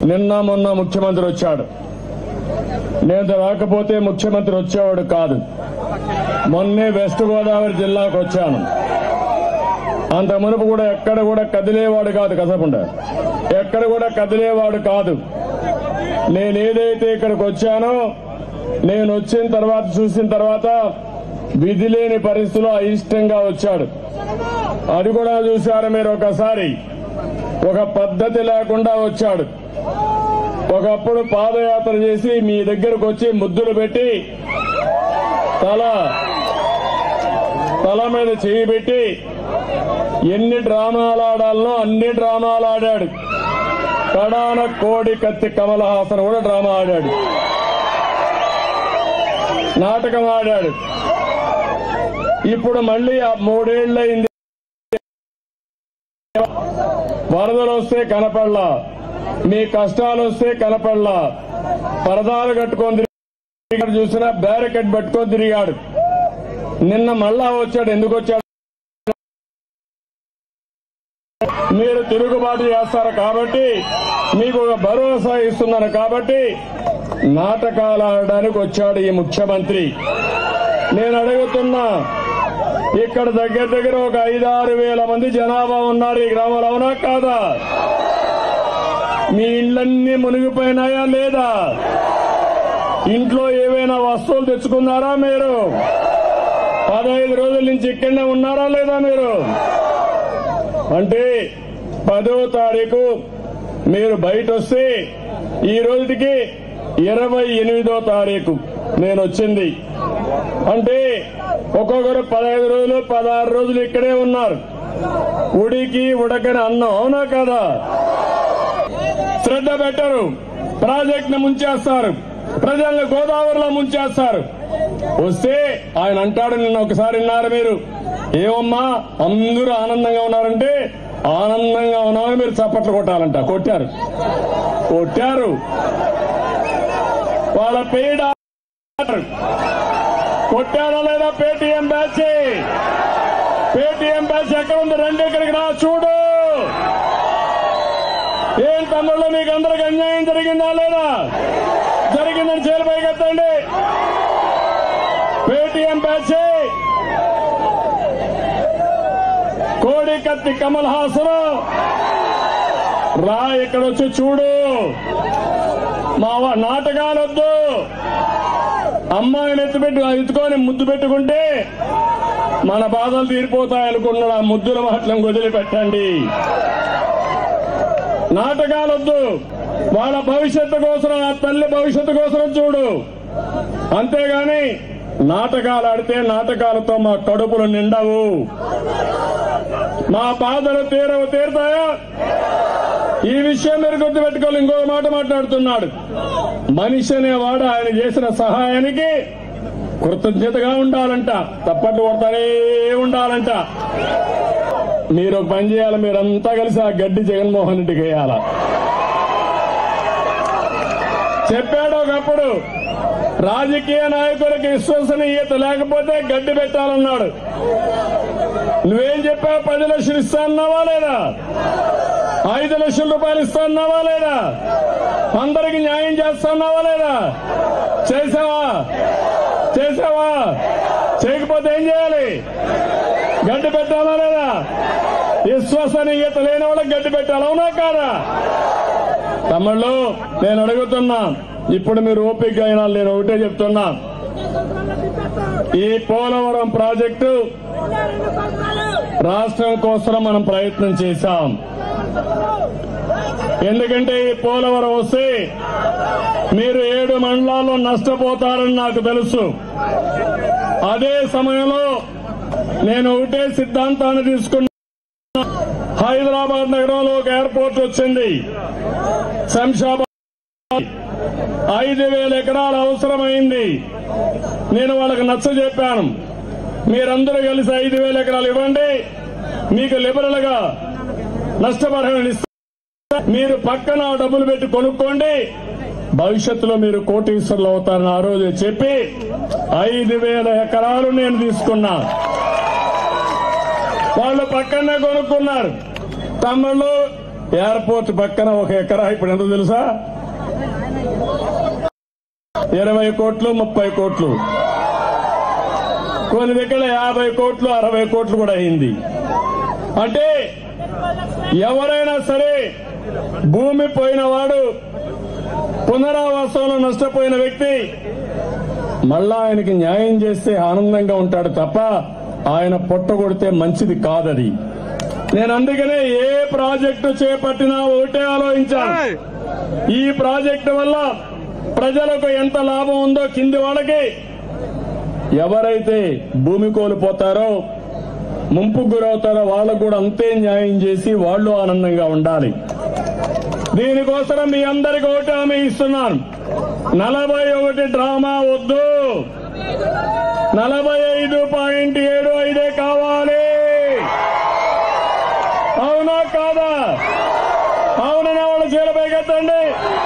నిన్న మొన్న ముఖ్యమంత్రి వచ్చాడు నేను రాకపోతే ముఖ్యమంత్రి వచ్చేవాడు కాదు మొన్నే వెస్ట్ గోదావరి జిల్లాకు వచ్చాను అంత మునుపు కూడా ఎక్కడ కూడా కదిలేవాడు కాదు కసకుండా ఎక్కడ కూడా కదిలేవాడు కాదు నేను ఏదైతే ఇక్కడికి వచ్చానో నేను వచ్చిన తర్వాత చూసిన తర్వాత విధి లేని పరిస్థితిలో అయిష్టంగా వచ్చాడు అది కూడా చూశారు మీరు ఒకసారి ఒక పద్ధతి లేకుండా వచ్చాడు ఒకప్పుడు పాదయాత్ర చేసి మీ దగ్గరకు వచ్చి ముద్దులు పెట్టి తల తల మీద చేయి పెట్టి ఎన్ని డ్రామాలు ఆడాలనో అన్ని డ్రామాలు ఆడాడు కడాన కోడి కత్తి కమల హాసన్ కూడా డ్రామా ఆడాడు నాటకం ఆడాడు ఇప్పుడు మళ్ళీ ఆ మూడేళ్లయింది వరదలు వస్తే కనపడలా మీ కష్టాలు వస్తే కనపడలా పరదాలు కట్టుకొని తిరిగాడు చూసినా బ్యారికెట్ పట్టుకొని తిరిగాడు నిన్న మళ్ళా వచ్చాడు ఎందుకు వచ్చాడు మీరు తిరుగుబాటు చేస్తారు కాబట్టి మీకు ఒక భరోసా ఇస్తున్నారు కాబట్టి నాటకాలు ఆడడానికి వచ్చాడు ఈ ముఖ్యమంత్రి నేను అడుగుతున్నా ఇక్కడ దగ్గర దగ్గర ఒక ఐదారు వేల మంది జనాభా ఉన్నారు ఈ గ్రామంలో అవునా కాదా మీ ఇళ్ళన్నీ మునిగిపోయినాయా లేదా ఇంట్లో ఏవైనా వస్తువులు తెచ్చుకున్నారా మీరు పదహైదు రోజుల నుంచి ఇక్కడనే ఉన్నారా లేదా మీరు అంటే పదో తారీఖు మీరు బయట వస్తే ఈ రోజుకి ఇరవై ఎనిమిదో తారీఖు నేను వచ్చింది అంటే ఒక్కొక్కరు పదహైదు రోజులు పదహారు రోజులు ఇక్కడే ఉన్నారు ఉడికి ఉడకని అన్నం అవునా కదా శ్రద్ధ పెట్టరు ప్రాజెక్ట్ ను ముంచేస్తారు ప్రజల్ని గోదావరిలో ముంచేస్తారు వస్తే ఆయన అంటాడు నిన్న ఒకసారి విన్నారు మీరు ఏమమ్మా అందరూ ఆనందంగా ఉన్నారంటే ఆనందంగా ఉన్నామని మీరు చప్పట్లు కొట్టాలంట కొట్టారు కొట్టారు వాళ్ళ పేడ కొట్టారా లేదా పేటీఎం బ్యాచ్ పేటీఎం బ్యాచ్ ఎక్కడ ఉంది రండి ఇక్కడికి రా చూడు ఏం తమ్ముళ్ళు మీకు అందరికి అన్యాయం జరిగిందా లేదా జరిగిందని చేరుపై కట్టండి పేటీఎం బ్యాచ్ కోడి కత్తి కమల్ హాసన్ రా ఇక్కడ వచ్చి చూడు మా వా- నాటకాలొద్దు అమ్మాయిని ఎత్తుపెట్టు ఎత్తుకొని ముద్దు పెట్టుకుంటే మన బాధలు తీరిపోతాయి అనుకున్నాడు ఆ ముద్దుల మాటలను వదిలిపెట్టండి నాటకాలొద్దు వాళ్ళ భవిష్యత్తు కోసం ఆ తల్లి భవిష్యత్తు కోసం చూడు అంతేగాని నాటకాలు ఆడితే నాటకాలతో మా కడుపులు నిండవు మా బాధలు తీరవు తీరుతాయా ఈ విషయం మీరు గుర్తుపెట్టుకోవాలి ఇంకో మాట మాట్లాడుతున్నాడు మనిషి అనేవాడు ఆయన చేసిన సహాయానికి కృతజ్ఞతగా ఉండాలంట తప్పట్టు కొడతానే ఉండాలంట మీరు ఒక పని చేయాలి మీరంతా కలిసి ఆ గడ్డి జగన్మోహన్ రెడ్డికి వేయాల చెప్పాడు ఒకప్పుడు రాజకీయ నాయకులకి విశ్వసనీయత లేకపోతే గడ్డి పెట్టాలన్నాడు నువ్వేం చెప్పావు పది లక్షలు ఇస్తా అన్నావా లేదా ఐదు లక్షల రూపాయలు ఇస్తా అన్నావా లేదా అందరికి న్యాయం చేస్తున్నావా లేదా చేసావా చేసావా చేయకపోతే ఏం చేయాలి గడ్డి పెట్టాలా లేదా విశ్వసనీయత లేని వాళ్ళకి గడ్డి పెట్టాలి అవునా కాదా తమ్ముళ్ళు నేను అడుగుతున్నా ఇప్పుడు మీరు ఓపిక అయినా నేను ఒకటే చెప్తున్నా ఈ పోలవరం ప్రాజెక్టు రాష్ట్రం కోసం మనం ప్రయత్నం చేశాం ఎందుకంటే ఈ పోలవరం వస్తే మీరు ఏడు మండలాల్లో నష్టపోతారని నాకు తెలుసు అదే సమయంలో నేను ఒకటే సిద్ధాంతాన్ని తీసుకున్నా హైదరాబాద్ నగరంలో ఒక ఎయిర్పోర్ట్ వచ్చింది శంషాబాద్ ఐదు వేల ఎకరాలు అవసరమైంది నేను వాళ్ళకి నచ్చ చెప్పాను మీరందరూ కలిసి ఐదు వేల ఎకరాలు ఇవ్వండి మీకు లిబరల్ గా నష్టపరిహారం ఇస్తా మీరు పక్కన డబ్బులు పెట్టి కొనుక్కోండి భవిష్యత్తులో మీరు కోటీశ్వరులు అవుతారని ఆ రోజు చెప్పి ఐదు వేల ఎకరాలు నేను తీసుకున్నా వాళ్ళు పక్కనే కొనుక్కున్నారు తమ్ముళ్ళు ఎయిర్పోర్ట్ పక్కన ఒక ఎకరా ఇప్పుడు ఎంత తెలుసా ఇరవై కోట్లు ముప్పై కోట్లు కొన్ని దగ్గర యాభై కోట్లు అరవై కోట్లు కూడా అయింది అంటే ఎవరైనా సరే భూమి పోయిన వాడు పునరావాసంలో నష్టపోయిన వ్యక్తి మళ్ళా ఆయనకి న్యాయం చేస్తే ఆనందంగా ఉంటాడు తప్ప ఆయన పొట్టగొడితే మంచిది కాదది నేను అందుకనే ఏ ప్రాజెక్టు చేపట్టినా ఒకటే ఆలోచించాను ఈ ప్రాజెక్టు వల్ల ప్రజలకు ఎంత లాభం ఉందో కింది వాళ్ళకి ఎవరైతే భూమి కోల్పోతారో ముంపు గురవుతారో వాళ్ళకు కూడా అంతే న్యాయం చేసి వాళ్ళు ఆనందంగా ఉండాలి దీనికోసం మీ అందరికి ఒకటి హామీ ఇస్తున్నాను నలభై ఒకటి డ్రామా వద్దు నలభై ఐదు పాయింట్ ఏడు ఐదే కావాలి అవునా కాదా అవుననే వాళ్ళు చీలపై కట్టండి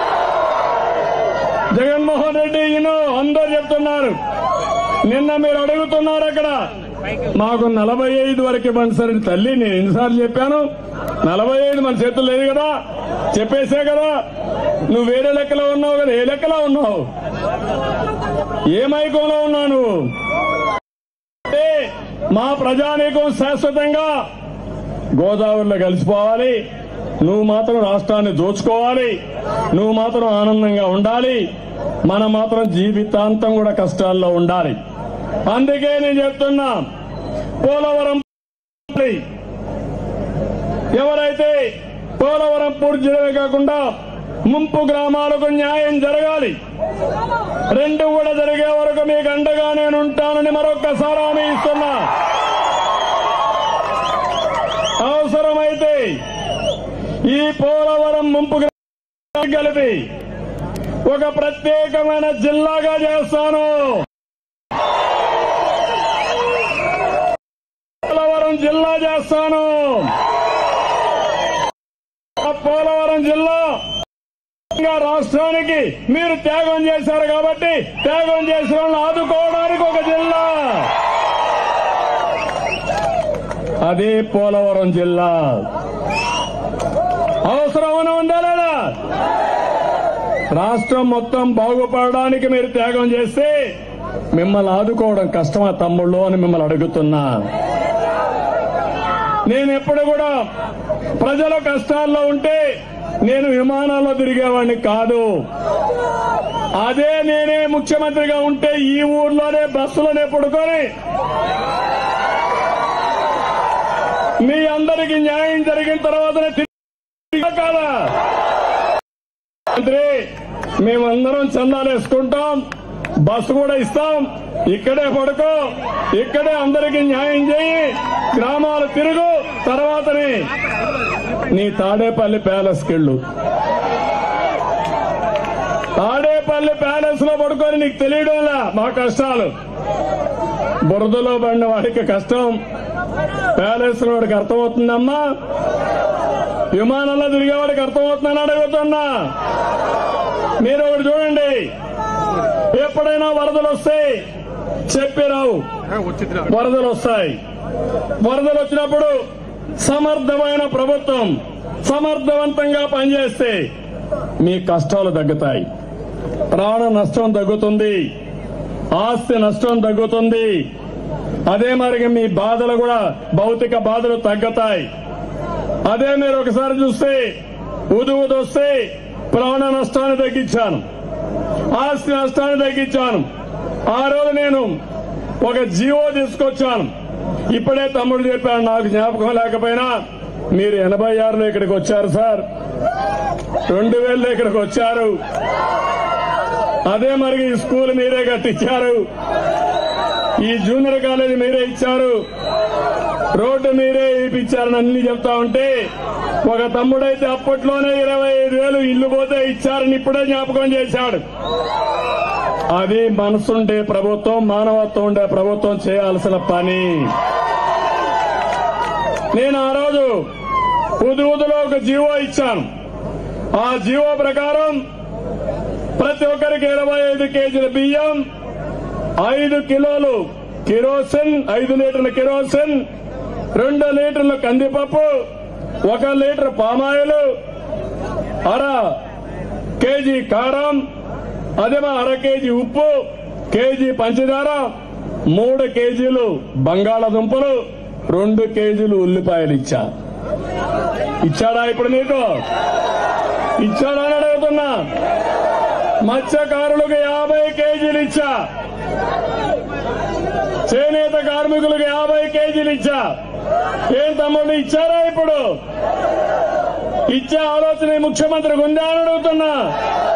జగన్మోహన్ రెడ్డి ఈయన అందరు చెప్తున్నారు నిన్న మీరు అడుగుతున్నారు అక్కడ మాకు నలభై ఐదు వరకు ఇవ్వండి సార్ అని తల్లి నేను ఎన్నిసార్లు చెప్పాను నలభై ఐదు మన చేతులు లేదు కదా చెప్పేసే కదా నువ్వు వేరే లెక్కలో ఉన్నావు కదా ఏ లెక్కలో ఉన్నావు ఏ మైకంలో ఉన్నావు నువ్వు అంటే మా ప్రజానీకం శాశ్వతంగా గోదావరిలో కలిసిపోవాలి నువ్వు మాత్రం రాష్ట్రాన్ని దోచుకోవాలి నువ్వు మాత్రం ఆనందంగా ఉండాలి మనం మాత్రం జీవితాంతం కూడా కష్టాల్లో ఉండాలి అందుకే నేను చెప్తున్నా పోలవరం ఎవరైతే పోలవరం పూర్తి చేయడమే కాకుండా ముంపు గ్రామాలకు న్యాయం జరగాలి రెండు కూడా జరిగే వరకు మీకు అండగా నేను ఉంటానని మరొక్కసారి హామీ ఇస్తున్నా అవసరమైతే ఈ పోలవరం ముంపు గ్రామాలకు కలిపి ఒక ప్రత్యేకమైన జిల్లాగా చేస్తాను పోలవరం జిల్లా చేస్తాను ఆ పోలవరం జిల్లా ఇంకా రాష్ట్రానికి మీరు త్యాగం చేశారు కాబట్టి త్యాగం చేసిన వాళ్ళని ఆదుకోవడానికి ఒక జిల్లా అదే పోలవరం జిల్లా అవసరమని ఉందా లేదా రాష్ట్రం మొత్తం బాగుపడడానికి మీరు త్యాగం చేస్తే మిమ్మల్ని ఆదుకోవడం కష్టమా తమ్ముళ్ళు అని మిమ్మల్ని అడుగుతున్నా నేను ఎప్పుడు కూడా ప్రజల కష్టాల్లో ఉంటే నేను విమానాల్లో తిరిగేవాడిని కాదు అదే నేనే ముఖ్యమంత్రిగా ఉంటే ఈ ఊర్లోనే బస్సులోనే పడుకొని మీ అందరికి న్యాయం జరిగిన తర్వాతనే తిరిగి కాదా మంత్రి మేమందరం చందాలు వేసుకుంటాం బస్సు కూడా ఇస్తాం ఇక్కడే పడుకో ఇక్కడే అందరికి న్యాయం చేయి గ్రామాలు తిరుగు తర్వాతనే నీ తాడేపల్లి ప్యాలెస్ కెళ్ళు తాడేపల్లి ప్యాలెస్ లో పడుకొని నీకు తెలియడంలా మా కష్టాలు బురదలో పడిన వాడికి కష్టం ప్యాలెస్ లో వాడికి అర్థమవుతుందమ్మా విమానంలో తిరిగేవాడికి అర్థమవుతుందని అడుగుతున్నా మీరు ఒకటి చూడండి ఎప్పుడైనా వరదలు వస్తాయి చెప్పి రావు వరదలు వస్తాయి వరదలు వచ్చినప్పుడు సమర్థమైన ప్రభుత్వం సమర్థవంతంగా పనిచేస్తే మీ కష్టాలు తగ్గుతాయి ప్రాణ నష్టం తగ్గుతుంది ఆస్తి నష్టం తగ్గుతుంది అదే మరి మీ బాధలు కూడా భౌతిక బాధలు తగ్గుతాయి అదే మీరు ఒకసారి చూస్తే ఉదు ఉదు వస్తే ప్రాణ నష్టాన్ని తగ్గించాను ఆస్తి నష్టాన్ని తగ్గించాను ఆ రోజు నేను ఒక జీవో తీసుకొచ్చాను ఇప్పుడే తమ్ముడు చెప్పాడు నాకు జ్ఞాపకం లేకపోయినా మీరు ఎనభై ఆరులో ఇక్కడికి వచ్చారు సార్ రెండు వేలలో ఇక్కడికి వచ్చారు అదే మరి ఈ స్కూల్ మీరే కట్టించారు ఈ జూనియర్ కాలేజీ మీరే ఇచ్చారు రోడ్డు మీరే ఇప్పించారని అన్ని చెప్తా ఉంటే ఒక తమ్ముడైతే అప్పట్లోనే ఇరవై ఐదు వేలు ఇల్లు పోతే ఇచ్చారని ఇప్పుడే జ్ఞాపకం చేశాడు అది మనసుండే ప్రభుత్వం మానవత్వం ఉండే ప్రభుత్వం చేయాల్సిన పని నేను ఆ రోజు ఉదువుదులో ఒక జీవో ఇచ్చాను ఆ జీవో ప్రకారం ప్రతి ఒక్కరికి ఇరవై ఐదు కేజీల బియ్యం ఐదు కిలోలు కిరోసిన్ ఐదు లీటర్ల కిరోసిన్ రెండు లీటర్ల కందిపప్పు ఒక లీటర్ పామాయిల్ అర కేజీ కారం అదేమో అర కేజీ ఉప్పు కేజీ పంచదార మూడు కేజీలు బంగాళాదుంపలు రెండు కేజీలు ఉల్లిపాయలు ఇచ్చా ఇచ్చాడా ఇప్పుడు నీకు ఇచ్చాడా అని అడుగుతున్నా మత్స్యకారులకు యాభై కేజీలు ఇచ్చా చేనేత కార్మికులకు యాభై కేజీలు ఇచ్చా ఏం తమ్ముళ్ళు ఇచ్చారా ఇప్పుడు ఇచ్చే ఆలోచన ఈ ముఖ్యమంత్రికి ఉందా అని అడుగుతున్నా